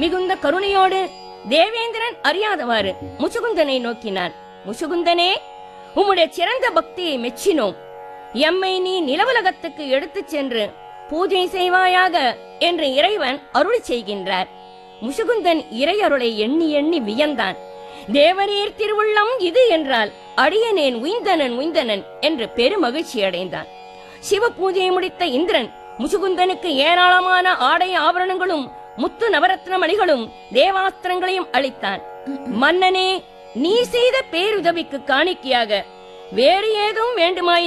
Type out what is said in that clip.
மிகுந்த கருணையோடு தேவேந்திரன் அறியாதவாறு முசுகுந்தனை நோக்கினான் முசுகுந்தனே உம்முடைய சிறந்த பக்தியை மெச்சினோம் எம்மை நீ நிலவுலகத்துக்கு எடுத்துச் சென்று பூஜை செய்வாயாக என்று இறைவன் அருள் செய்கின்றார் முசுகுந்தன் இறையருளை எண்ணி எண்ணி வியந்தான் தேவரீர் திருவுள்ளம் இது என்றால் அடியனேன் உய்ந்தனன் உய்ந்தனன் என்று பெருமகிழ்ச்சி அடைந்தான் சிவ பூஜையை முடித்த இந்திரன் முசுகுந்தனுக்கு ஏராளமான ஆடை ஆபரணங்களும் முத்து நவரத்ன மணிகளும் தேவாஸ்திரங்களையும் அளித்தான் மன்னனே நீ செய்த பேருதவிக்கு காணிக்கையாக வேறு ஏதும் வேண்டுமாயின்